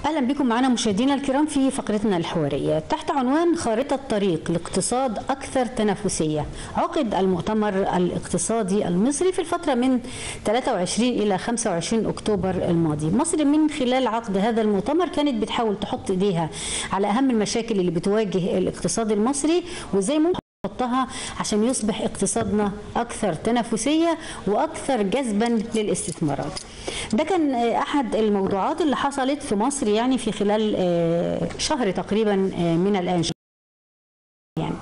اهلا بكم معنا مشاهدينا الكرام في فقرتنا الحواريه تحت عنوان خارطه طريق لاقتصاد اكثر تنافسيه عقد المؤتمر الاقتصادي المصري في الفتره من 23 الى 25 اكتوبر الماضي مصر من خلال عقد هذا المؤتمر كانت بتحاول تحط ايديها على اهم المشاكل اللي بتواجه الاقتصاد المصري وازاي ممكن نحطها عشان يصبح اقتصادنا اكثر تنافسيه واكثر جذبا للاستثمارات. ده كان احد الموضوعات اللي حصلت في مصر يعني في خلال شهر تقريبا من الان يعني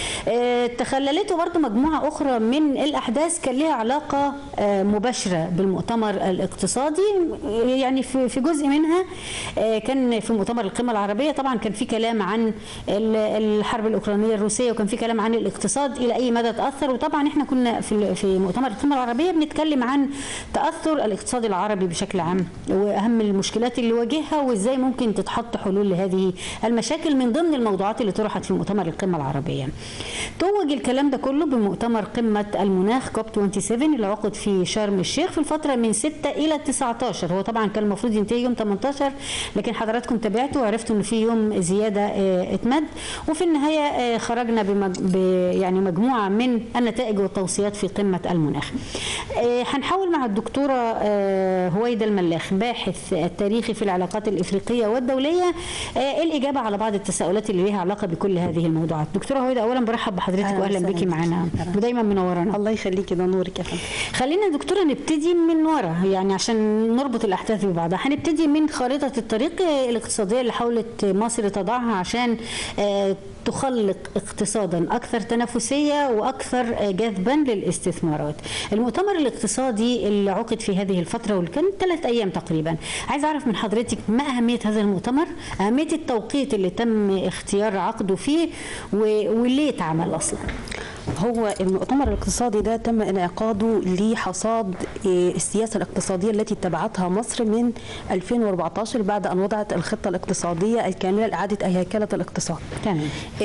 تخللته برضو مجموعة أخرى من الأحداث كان لها علاقة مباشرة بالمؤتمر الاقتصادي يعني في جزء منها كان في مؤتمر القمة العربية طبعا كان في كلام عن الحرب الأوكرانية الروسية وكان في كلام عن الاقتصاد إلى أي مدى تأثر وطبعا احنا كنا في في مؤتمر القمة العربية بنتكلم عن تأثر الاقتصاد العربي بشكل عام وأهم المشكلات اللي واجهها وإزاي ممكن تتحط حلول لهذه المشاكل من ضمن الموضوعات اللي طرحت في مؤتمر القمة العربية. توج الكلام ده كله بمؤتمر قمة المناخ كوب 27 اللي عقد في شرم الشيخ في الفترة من 6 إلى 19 هو طبعا كان المفروض ينتهي يوم 18 لكن حضراتكم تابعتوا وعرفتوا إن في يوم زيادة اتمد وفي النهاية خرجنا بمج... ب... يعني مجموعة من النتائج والتوصيات في قمة المناخ هنحاول مع الدكتورة هويدا الملاخ باحث التاريخي في العلاقات الإفريقية والدولية الإجابة على بعض التساؤلات اللي لها علاقة بكل هذه الموضوعات دكتورة هويدا أولا برحب بحضرتك واهلا بيكي معانا ودايما منورانا الله يخليكي ده نورك يا فندم خلينا دكتوره نبتدي من ورا يعني عشان نربط الاحداث ببعضها هنبتدي من خريطه الطريق الاقتصاديه اللي حاولت مصر تضعها عشان تخلق اقتصادا اكثر تنافسيه واكثر جذبا للاستثمارات. المؤتمر الاقتصادي اللي عقد في هذه الفتره واللي كان ثلاث ايام تقريبا، عايز اعرف من حضرتك ما اهميه هذا المؤتمر؟ اهميه التوقيت اللي تم اختيار عقده فيه وليه اتعمل اصلا؟ هو المؤتمر الاقتصادي ده تم انعقاده لحصاد السياسه الاقتصاديه التي اتبعتها مصر من 2014 بعد ان وضعت الخطه الاقتصاديه الكامله لاعاده هيكله الاقتصاد. تمام.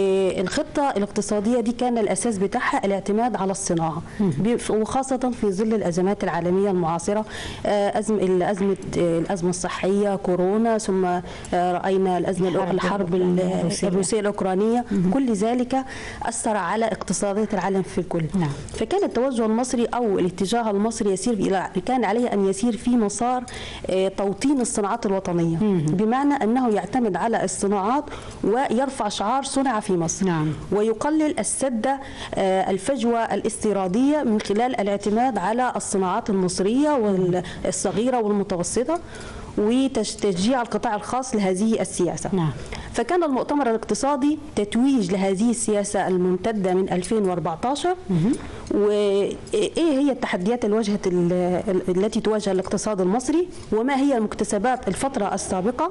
الخطه الاقتصاديه دي كان الاساس بتاعها الاعتماد على الصناعه وخاصه في ظل الازمات العالميه المعاصره ازمه الازمه الازمه الصحيه كورونا ثم راينا الازمه الحرب الروسيه الاوكرانيه كل ذلك اثر على اقتصادات العالم في الكل نعم. فكان التوجه المصري او الاتجاه المصري يسير الى كان عليه ان يسير في مسار توطين الصناعات الوطنيه مم. بمعنى انه يعتمد على الصناعات ويرفع شعار صنع في مصر نعم. ويقلل السد الفجوه الاستيراديه من خلال الاعتماد على الصناعات المصريه والصغيره والمتوسطه وتشجيع القطاع الخاص لهذه السياسة نعم. فكان المؤتمر الاقتصادي تتويج لهذه السياسة الممتدة من 2014 وإيه هي التحديات الواجهة التي تواجه الاقتصاد المصري وما هي المكتسبات الفترة السابقة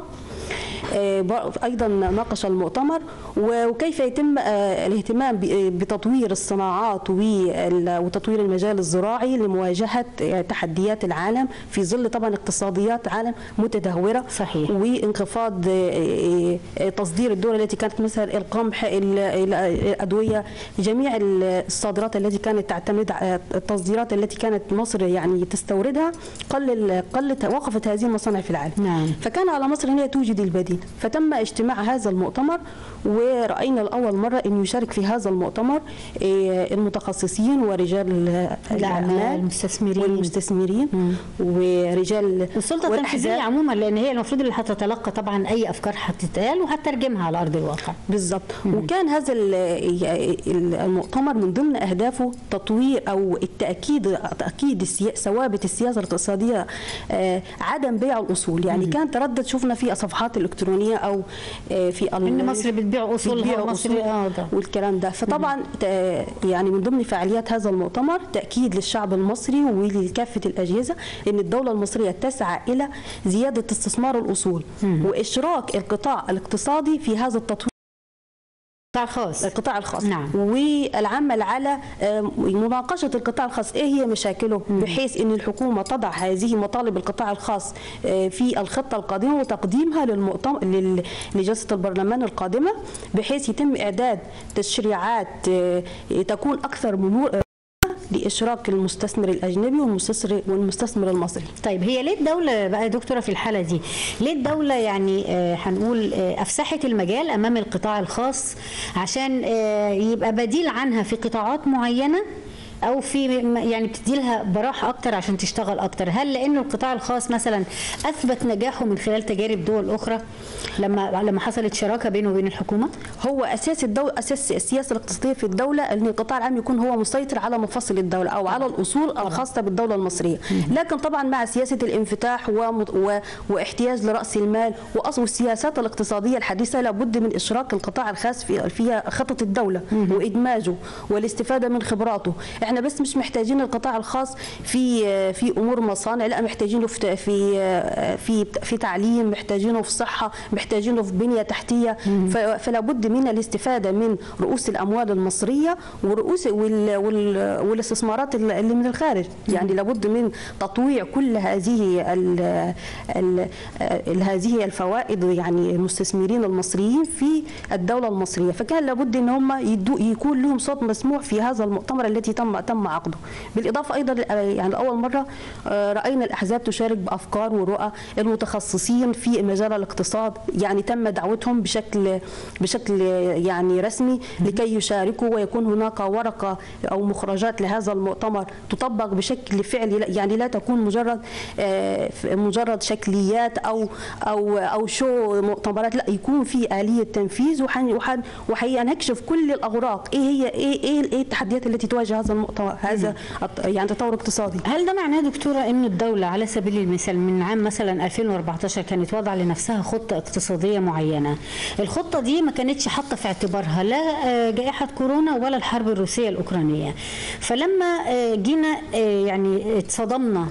ايضا ناقش المؤتمر وكيف يتم الاهتمام بتطوير الصناعات وتطوير المجال الزراعي لمواجهه تحديات العالم في ظل طبعا اقتصاديات عالم متدهوره صحيح وانخفاض تصدير الدول التي كانت مثلا القمح الادويه جميع الصادرات التي كانت تعتمد التصديرات التي كانت مصر يعني تستوردها قلل قلت وقفت هذه المصانع في العالم نعم. فكان على مصر ان هي توجد البديل فتم اجتماع هذا المؤتمر ورأينا لأول مرة أن يشارك في هذا المؤتمر المتخصصين ورجال الأعمال المستثمرين والمستثمرين مم. ورجال السلطة التنفيذية عموما لأن هي المفروض اللي هتتلقى طبعا أي أفكار هتتقال وهتترجمها على أرض الواقع بالضبط وكان هذا المؤتمر من ضمن أهدافه تطوير أو التأكيد تأكيد ثوابت السياسة الاقتصادية عدم بيع الأصول يعني مم. كان تردد شفنا في صفحات الإلكترونية أو في ان مصر بتبيع اصولها مصر آه والكلام ده فطبعا يعني من ضمن فعاليات هذا المؤتمر تاكيد للشعب المصري ولكافه الاجهزه ان الدوله المصريه تسعى الى زياده استثمار الاصول مم. واشراك القطاع الاقتصادي في هذا التطوير القطاع الخاص القطاع الخاص نعم. والعمل على مناقشه القطاع الخاص ايه هي مشاكله مم. بحيث ان الحكومه تضع هذه مطالب القطاع الخاص في الخطه القادمه وتقديمها للمؤتمر لجلسه البرلمان القادمه بحيث يتم اعداد تشريعات تكون اكثر مرونه لاشراك المستثمر الاجنبي والمستثمر والمستثمر المصري طيب هي ليه الدولة بقى يا دكتورة في الحالة دي ليه الدولة يعني آه، هنقول آه، أفسحت المجال أمام القطاع الخاص عشان آه، يبقى بديل عنها في قطاعات معينة او في م- يعني بتدي لها براحه اكتر عشان تشتغل اكتر هل لانه القطاع الخاص مثلا اثبت نجاحه من خلال تجارب دول اخرى لما لما حصلت شراكه بينه وبين الحكومه هو اساس الدولة اساس السياسه الاقتصاديه في الدوله ان القطاع العام يكون هو مسيطر على مفاصل الدوله او على الاصول الخاصه بالدوله المصريه لكن طبعا مع سياسه الانفتاح ومت- و... واحتياج لراس المال واصل السياسات الاقتصاديه الحديثه لابد من اشراك القطاع الخاص في فيها خطط الدوله وادماجه والاستفاده من خبراته احنا بس مش محتاجين القطاع الخاص في في امور مصانع لا محتاجينه في في في في تعليم محتاجينه في صحه محتاجينه في بنيه تحتيه ف- فلا بد من الاستفاده من رؤوس الاموال المصريه ورؤوس وال وال والاستثمارات اللي من الخارج يعني لابد من تطويع كل هذه ال ال ال هذه الفوائد يعني المستثمرين المصريين في الدوله المصريه فكان لابد ان هم يدو يكون لهم صوت مسموع في هذا المؤتمر الذي تم تم عقده بالاضافه ايضا يعني اول مره آه، راينا الاحزاب تشارك بافكار ورؤى المتخصصين في مجال الاقتصاد يعني تم دعوتهم بشكل بشكل يعني رسمي لكي يشاركوا ويكون هناك ورقه او مخرجات لهذا المؤتمر تطبق بشكل فعلي لا- يعني لا تكون مجرد آه، مجرد شكليات او او او شو مؤتمرات لا يكون في اليه تنفيذ وحن وحن وحنكشف كل الاوراق ايه هي ايه ايه, إيه التحديات التي تواجه هذا المؤتمر هذا الت- يعني تطور اقتصادي هل ده معناه دكتورة أن الدولة على سبيل المثال من عام مثلا 2014 كانت وضع لنفسها خطة اقتصادية معينة الخطة دي ما كانتش حاطة في اعتبارها لا آه، جائحة كورونا ولا الحرب الروسية الأوكرانية فلما آه، جينا آه، يعني اتصدمنا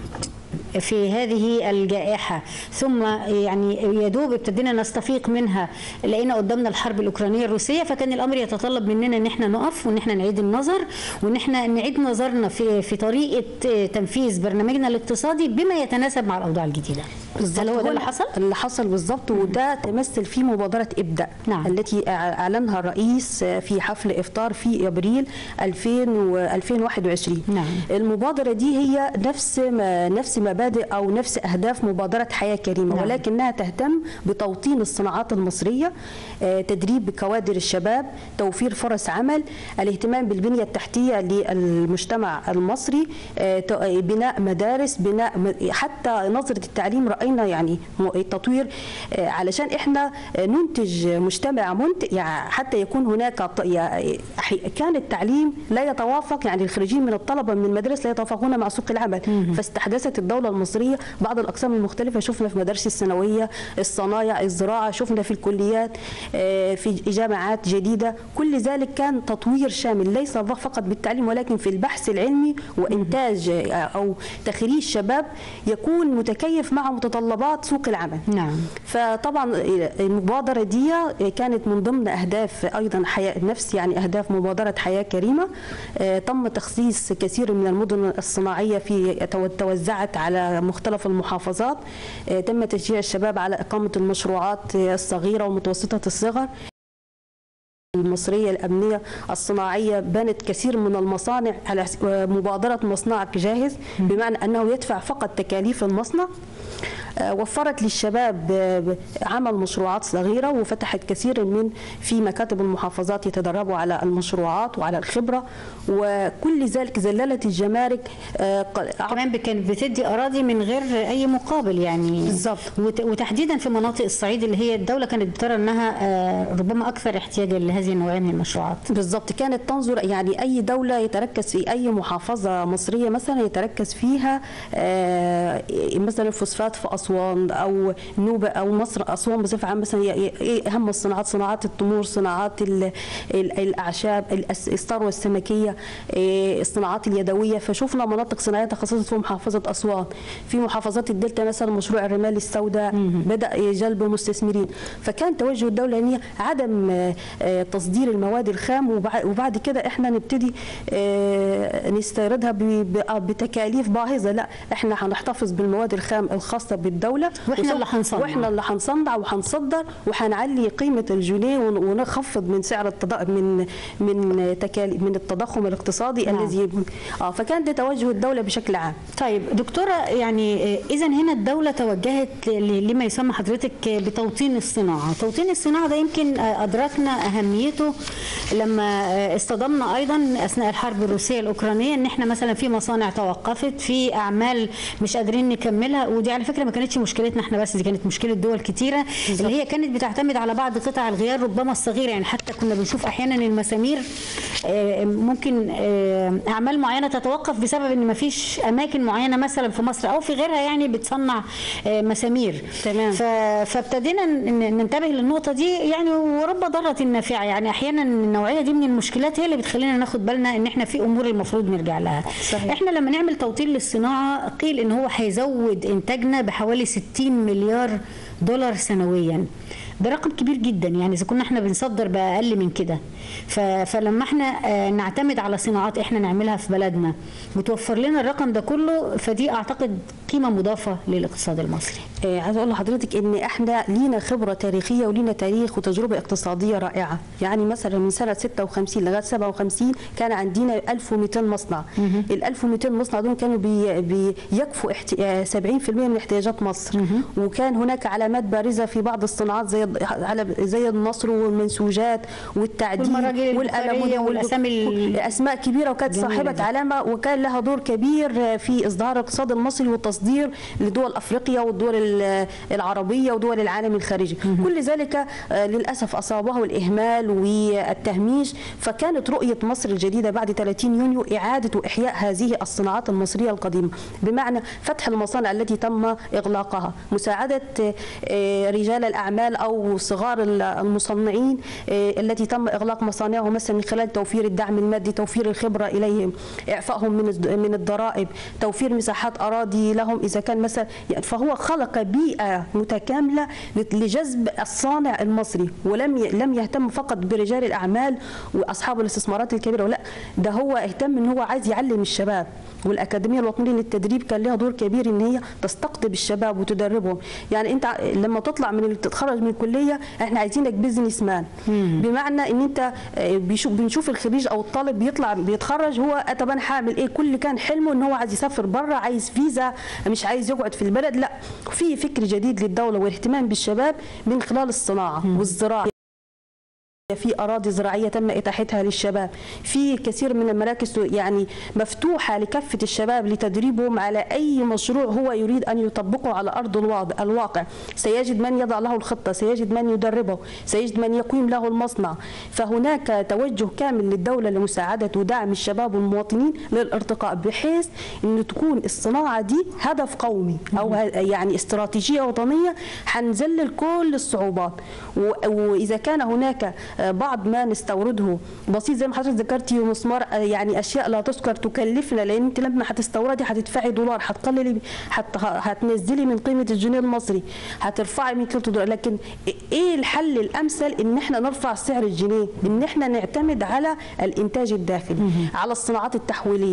في هذه الجائحة ثم يعني يدوب ابتدينا نستفيق منها لقينا قدامنا الحرب الأوكرانية الروسية فكان الأمر يتطلب مننا إن احنا نقف وإن احنا نعيد النظر وإن احنا نعيد نظرنا في في طريقة تنفيذ برنامجنا الاقتصادي بما يتناسب مع الأوضاع الجديدة هل هو ده اللي حصل؟ اللي حصل بالظبط وده تمثل في مبادره ابدا نعم. التي اعلنها الرئيس في حفل افطار في ابريل 2000 و 2021 نعم. المبادره دي هي نفس ما نفس مبادئ او نفس اهداف مبادره حياه كريمه نعم. ولكنها تهتم بتوطين الصناعات المصريه آه، تدريب كوادر الشباب توفير فرص عمل الاهتمام بالبنيه التحتيه للمجتمع المصري آه، ت- آه، بناء مدارس بناء م- حتى نظره التعليم راينا يعني م- التطوير آه، علشان احنا آه، ننتج مجتمع منتج يعني حتى يكون هناك ط- يعني أحي- كان التعليم لا يتوافق يعني الخريجين من الطلبه من المدارس لا يتوافقون مع سوق العمل فاستحدثت الدوله المصريه بعض الاقسام المختلفه شفنا في مدارس الثانويه الصنايع الزراعه شفنا في الكليات آه، في جامعات جديده كل ذلك كان تطوير شامل ليس فقط بالتعليم ولكن في البحث العلمي وانتاج آه، او تخريج شباب يكون متكيف مع متطلبات سوق العمل نعم فطبعا المبادره دي كانت من ضمن اهداف ايضا حياه نفس يعني اهداف مبادره حياه كريمه آه، تم تخصيص كثير من المدن الصناعيه في تو- توزعت على مختلف المحافظات آه، تم تشجيع الشباب على اقامه المشروعات الصغيره ومتوسطه الصغر المصرية الأمنية الصناعية بنت كثير من المصانع على س- مبادرة مصنعك جاهز بمعنى أنه يدفع فقط تكاليف المصنع آه، وفرت للشباب آه، ب- عمل مشروعات صغيرة وفتحت كثير من في مكاتب المحافظات يتدربوا على المشروعات وعلى الخبرة وكل ذلك ذللت الجمارك آه، ق- كمان كانت بتدي اراضي من غير اي مقابل يعني بالظبط. وت- وتحديدا في مناطق الصعيد اللي هي الدوله كانت بترى انها آه، ربما اكثر احتياجا لهذه النوعيه من المشروعات بالضبط كانت تنظر يعني اي دوله يتركز في اي محافظه مصريه مثلا يتركز فيها آه، مثلا الفوسفات في اسوان او نوبه او مصر اسوان بصفه عامه مثلا ي- ي- ايه اهم الصناعات صناعات التمور صناعات ال- ال- الاعشاب الأس- الثروه السمكيه إيه، الصناعات اليدويه فشفنا مناطق صناعيه تخصصت في محافظه اسوان في محافظات الدلتا مثلا مشروع الرمال السوداء بدا جلب مستثمرين فكان توجه الدوله ان هي عدم آه، آه، تصدير المواد الخام وبع- وبعد كده احنا نبتدي آه، نستوردها ب- ب- آه، بتكاليف باهظه لا احنا هنحتفظ بالمواد الخام الخاصه بالدوله الدوله وإحنا وسوف- اللي هنصنع. واحنا اللي هنصنع وهنصدر وهنعلي قيمه الجنيه ون- ونخفض من سعر التض... من من تكاليف من التضخم الاقتصادي نعم. الذي اه فكان ده توجه الدوله بشكل عام طيب دكتورة يعني اذا هنا الدولة توجهت ل- لما يسمى حضرتك بتوطين الصناعة توطين الصناعة ده يمكن ادركنا اهميته لما اصطدمنا ايضا اثناء الحرب الروسية الاوكرانية ان احنا مثلا في مصانع توقفت في اعمال مش قادرين نكملها ودي على فكرة ما كانتش مشكلتنا احنا بس دي كانت مشكلة دول كتيرة اللي هي كانت بتعتمد على بعض قطع الغيار ربما الصغيرة يعني حتى كنا بنشوف احيانا المسامير آه، ممكن آه، اعمال معينه تتوقف بسبب ان مفيش اماكن معينه مثلا في مصر او في غيرها يعني بتصنع آه، مسامير تمام. ف- فابتدينا ن- ننتبه للنقطه دي يعني ورب ضاره نافعه يعني احيانا النوعيه دي من المشكلات هي اللي بتخلينا ناخد بالنا ان احنا في امور المفروض نرجع لها صحيح. احنا لما نعمل توطين للصناعه قيل ان هو هيزود انتاجنا بحوالي 60 مليار دولار سنويا ده رقم كبير جدا يعني اذا كنا احنا بنصدر باقل من كده ف- فلما احنا آه، نعتمد على صناعات احنا نعملها في بلدنا بتوفر لنا الرقم ده كله فدي اعتقد قيمه مضافه للاقتصاد المصري آه، عايزه اقول لحضرتك ان احنا لينا خبره تاريخيه ولينا تاريخ وتجربه اقتصاديه رائعه يعني مثلا من سنه 56 لغايه 57 كان عندنا 1200 مصنع ال 1200 مصنع دول كانوا بي بيكفوا احت... آه، 70% من احتياجات مصر وكان هناك علامات بارزه في بعض الصناعات زي الض- على زي النصر والمنسوجات والتعدين والمراجل البخارية وال- والأسامي ال- اسماء كبيره وكانت جميلة صاحبه دي. علامه وكان لها دور كبير في اصدار الاقتصاد المصري والتصدير لدول افريقيا والدول ال- العربيه ودول العالم الخارجي كل ذلك آه، للاسف اصابه الاهمال والتهميش فكانت رؤيه مصر الجديده بعد 30 يونيو اعاده واحياء هذه الصناعات المصريه القديمه بمعنى فتح المصانع التي تم اغلاقها مساعده آه، رجال الاعمال او صغار المصنعين آه، التي تم اغلاق مصانعهم مثلا من خلال توفير الدعم المادي توفير الخبره اليهم اعفائهم من الد- من الضرائب توفير مساحات اراضي لهم اذا كان مثلا يعني فهو خلق بيئه متكامله لجذب الصانع المصري ولم ي- لم يهتم فقط برجال الاعمال واصحاب الاستثمارات الكبيره لا ده هو اهتم ان هو عايز يعلم الشباب والاكاديميه الوطنيه للتدريب كان لها دور كبير ان هي تستقطب الشباب وتدربهم يعني انت ع- لما تطلع من ال- تتخرج من الكليه احنا عايزينك بزنس مان بمعنى ان انت آه، بيشوف بنشوف الخريج او الطالب بيطلع بيتخرج هو آه، طب انا هعمل ايه كل اللي كان حلمه ان هو عايز يسافر بره عايز فيزا مش عايز يقعد في البلد لا في فكر جديد للدوله والاهتمام بالشباب من خلال الصناعه والزراعه في اراضي زراعيه تم اتاحتها للشباب في كثير من المراكز يعني مفتوحه لكافه الشباب لتدريبهم على اي مشروع هو يريد ان يطبقه على ارض الواض- الواقع سيجد من يضع له الخطه سيجد من يدربه سيجد من يقيم له المصنع فهناك توجه كامل للدوله لمساعده ودعم الشباب والمواطنين للارتقاء بحيث ان تكون الصناعه دي هدف قومي او ه- يعني استراتيجيه وطنيه حنذلل كل الصعوبات و- واذا كان هناك آه، بعض ما نستورده بسيط زي ما حضرتك ذكرتي مسمار آه، يعني اشياء لا تذكر تكلفنا لان انت لما هتستوردي هتدفعي دولار هتقللي هت- هتنزلي من قيمه الجنيه المصري هترفعي من قيمه الدولار لكن ايه الحل الامثل ان احنا نرفع سعر الجنيه ان احنا نعتمد على الانتاج الداخلي على الصناعات التحويليه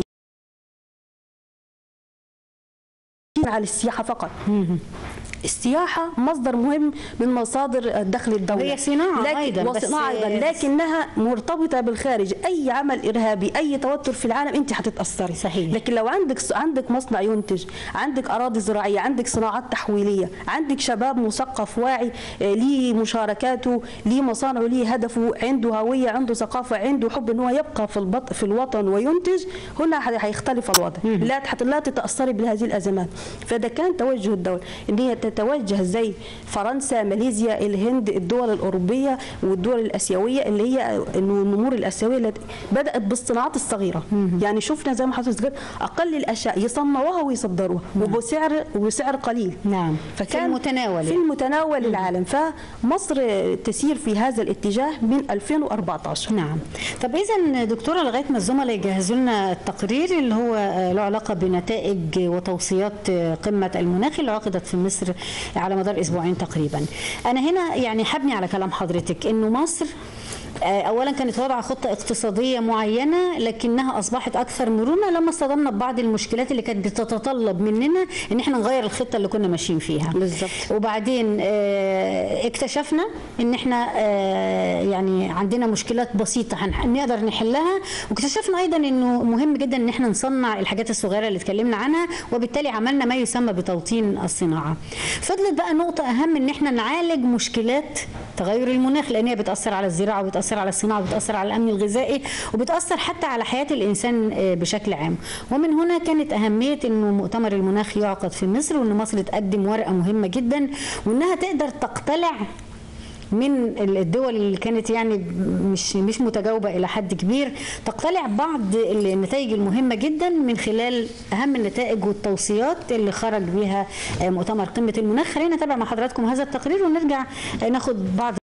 على السياحه فقط السياحة مصدر مهم من مصادر دخل الدولة هي صناعة لكن أيضاً، بس- وصناعة أيضا لكنها مرتبطة بالخارج أي عمل إرهابي أي توتر في العالم أنت هتتأثري صحيح. لكن لو عندك عندك مصنع ينتج عندك أراضي زراعية عندك صناعات تحويلية عندك شباب مثقف واعي آه، ليه مشاركاته ليه مصانعه ليه هدفه عنده هوية عنده ثقافة عنده حب ان هو يبقى في البط في الوطن وينتج هنا ح- هيختلف الوضع لا تحت لا تتأثري بهذه الأزمات فده كان توجه الدولة ان هي تتوجه زي فرنسا ماليزيا الهند الدول الأوروبية والدول الآسيوية اللي هي النمور الآسيوية التي بدأت بالصناعات الصغيرة يعني شفنا زي ما حضرتك ذكرت أقل الأشياء يصنعوها ويصدروها وبسعر وبسعر قليل نعم في المتناول في يعني. المتناول العالم فمصر تسير في هذا الاتجاه من 2014 نعم طب اذا دكتوره لغايه ما الزملاء يجهزوا لنا التقرير اللي هو آه، له علاقه بنتائج وتوصيات آه، قمه المناخ اللي عقدت في مصر على مدار اسبوعين تقريبا انا هنا يعني حبني على كلام حضرتك انه مصر آه، اولا كانت واضعه خطه اقتصاديه معينه لكنها اصبحت اكثر مرونه لما اصطدمنا ببعض المشكلات اللي كانت بتتطلب مننا ان احنا نغير الخطه اللي كنا ماشيين فيها بالظبط. وبعدين آه، اكتشفنا ان احنا آه، يعني عندنا مشكلات بسيطه هن- نقدر نحلها واكتشفنا ايضا انه مهم جدا ان احنا نصنع الحاجات الصغيره اللي اتكلمنا عنها وبالتالي عملنا ما يسمى بتوطين الصناعه فضلت بقى نقطه اهم ان احنا نعالج مشكلات تغير المناخ لان هي بتاثر على الزراعه وبتاثر على الصناعه وبتاثر على الامن الغذائي وبتاثر حتى على حياه الانسان آه، بشكل عام ومن هنا كانت اهميه انه مؤتمر المناخ يعقد في مصر وان مصر تقدم ورقه مهمه جدا وانها تقدر تقتلع من الدول اللي كانت يعني مش مش متجاوبه الى حد كبير تقتلع بعض النتائج المهمه جدا من خلال اهم النتائج والتوصيات اللي خرج بها مؤتمر قمه المناخ خلينا نتابع مع حضراتكم هذا التقرير ونرجع ناخد بعض